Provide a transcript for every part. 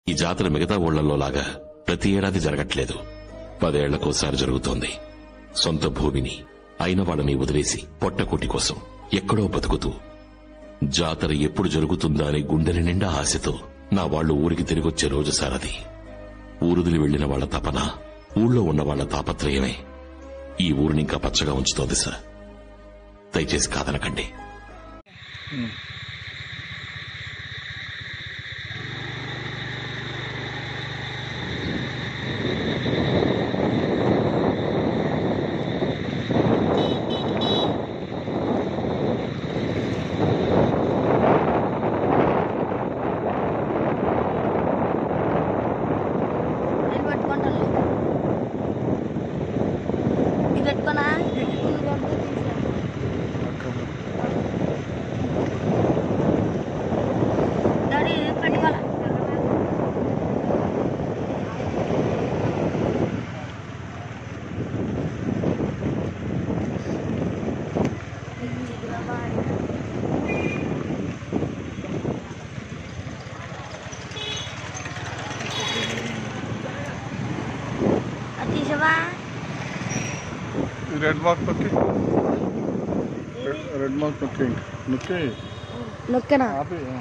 ఈ జాతర మిగతా ఊళ్ళల్లో లాగా ప్రతి ఏడాది జరగట్లేదు పదేళ్లకోసారి జరుగుతోంది సొంత భూమిని అయిన వాళ్ళని వదిలేసి పొట్టకూటి కోసం ఎక్కడో బతుకుతూ జాతర ఎప్పుడు జరుగుతుందా అని గుండెల నిండా ఆశతో నా వాళ్ళు ఊరికి తిరిగొచ్చే రోజు సారది ఊరుదిలి వెళ్లిన వాళ్ల తపన ఊళ్ళో ఉన్న వాళ్ల తాపత్రయమే ఈ ఊరిని ఇంకా పచ్చగా ఉంచుతోంది సార్ దయచేసి కాదనకండి నేను పట్టుకుంటాను ఇది పెట్టుకోనా డాడీ ఇది పెట్టుకోవాలా అది తీసావా ఈ రెడ్ మార్క్ నొక్కి రెడ్- రెడ్ మార్క్ నొక్కి నొక్కి నొక్కేనా ఆపి ఆ.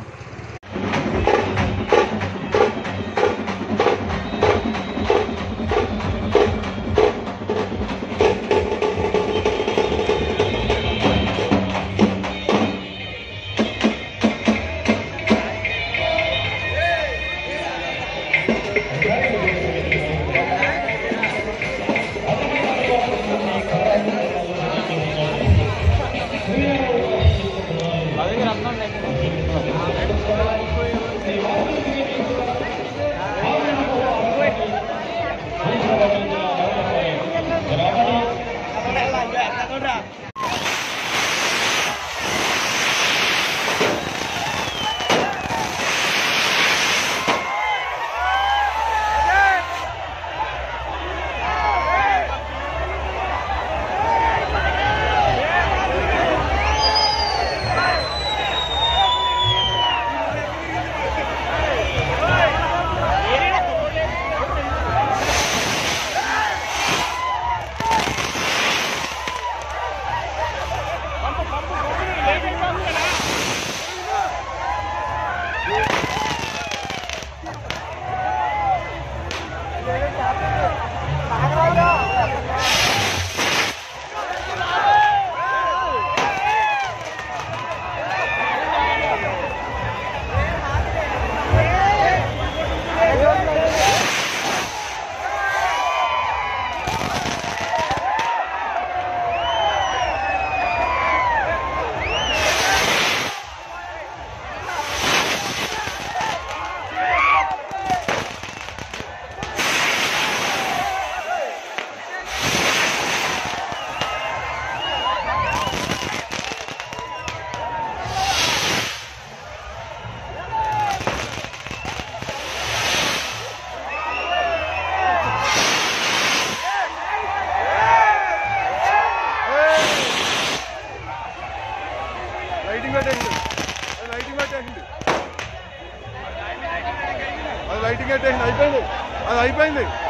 లైటింగ్ పెట్టేసింది అది లైటింగ్ పెట్టేసింది అది లైటింగ్ పెట్టేసింది అయిపోయింది అది అయిపోయింది